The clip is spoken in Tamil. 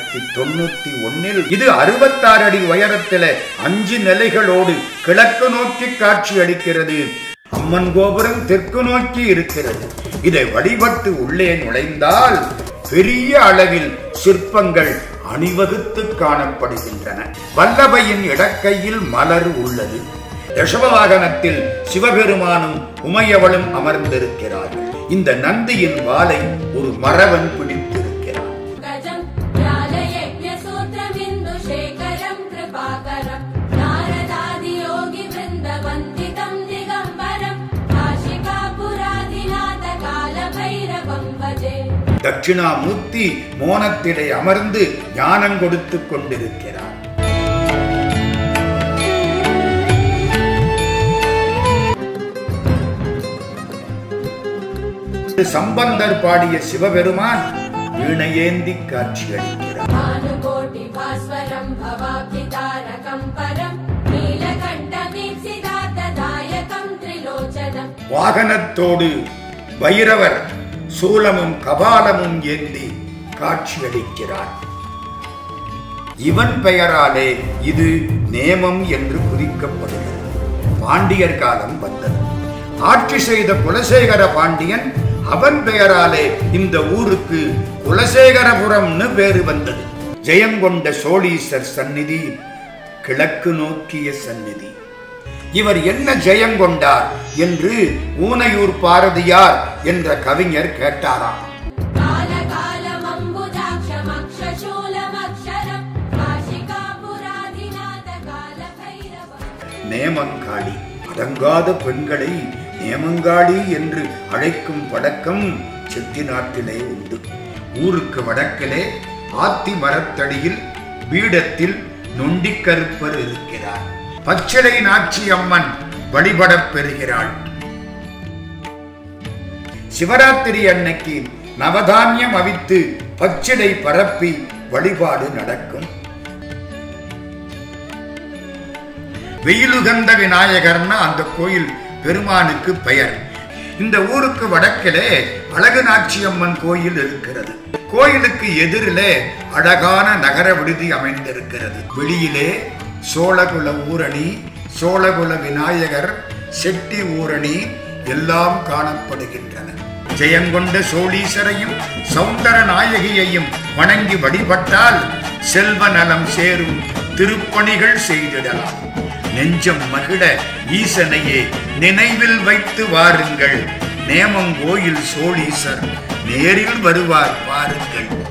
தொள்ளாயிரத்தி தொண்ணூத்தி ஒன்னில் இது அறுபத்தாறு அடி உயரத்தில அஞ்சு நிலைகளோடு கிழக்கு நோக்கி காட்சி அளிக்கிறது அம்மன் கோபுரம் தெற்கு நோக்கி இருக்கிறது இதை வழிபட்டு உள்ளே நுழைந்தால் பெரிய அளவில் சிற்பங்கள் அணிவகுத்து காணப்படுகின்றன வல்லபையின் இடக்கையில் மலர் உள்ளது ரிஷப வாகனத்தில் சிவபெருமானும் உமையவளும் அமர்ந்திருக்கிறார்கள் இந்த நந்தியின் வாலை ஒரு மரவன் பிடித்திருக்கிறான் गजं ज्ञालयज्ञसूत्रमिन्दुशेखरं कृपाकरं नारदादियोगिवृन्दवन्दितं दिगम्बरं काशिकापुराधिनाथकालभैरवं भजे தட்சிணாமூர்த்தி மோனத்திலே அமர்ந்து ஞானம் கொடுத்துக் கொண்டிருக்கிறார் சம்பந்தர் பாடிய சிவபெருமான் வீணையேந்தி காட்சியளிக்கிறார் भानुकोटिभास्वरं भवाब्धितारकं परं नीलकण्ठमीप्सिदातदायकं त्रिलोचनम् வாகனத்தோடு பைரவர் சூலமும் கபாலமும் ஏந்தி காட்சியளிக்கிறார் இவன் பெயராலே இது நேமம் என்று குறிக்கப்படுகிறது பாண்டியர் காலம் வந்தது ஆட்சி செய்த குலசேகர பாண்டியன் அவன் பெயராலே இந்த ஊருக்கு குலசேகரபுரம்னு பேரு வந்தது ஜெயங்கொண்ட சோழீசர் சந்நிதி கிழக்கு நோக்கிய சந்நிதி இவர் என்ன ஜெயங்கொண்டார் என்று ஊனையூர் பாரதியார் என்ற கவிஞர் கேட்டாராம் कालकालमम्बुजाक्षमक्षशूलमक्षरं काशिकापुराधिनाथकालभैरवम् நேமங்காளி அடங்காத பெண்களை நேமங்காளி என்று அழைக்கும் பழக்கம் செட்டி நாட்டிலே உண்டு ஊருக்கு வடக்கிலே ஆத்தி மரத்தடியில் பீடத்தில் நொண்டிக்கருப்பர் இருக்கிறார் பச்சிலை நாச்சி அம்மன் வழிபடப் பெறுகிறாள் சிவராத்திரி அன்னைக்கு நவதானியம் அவித்து பச்சிலை பரப்பி வழிபாடு நடக்கும் வெயிலுகந்த விநாயகர்னா அந்த கோயில் பெருமானுக்கு பெயர் இந்த ஊருக்கு வடக்கிலே அழகு நாச்சியம்மன் கோயில் இருக்கிறது கோயிலுக்கு எதிரிலே அழகான நகர விடுதி அமைந்திருக்கிறது வெளியிலே சோழகுல ஊரணி சோழகுல விநாயகர் செட்டி ஊரணி எல்லாம் காணப்படுகின்றன ஜெயங்கொண்ட சோழீசரையும் சௌந்தர நாயகியையும் வணங்கி வழிபட்டால் செல்வ நலம் சேரும் திருப்பணிகள் செய்திடலாம் நெஞ்சம் மகிழ ஈசனையே நினைவில் வைத்து வாருங்கள் நேமங்கோயில் சோழீசர் நேரில் வருவார் பாருங்கள்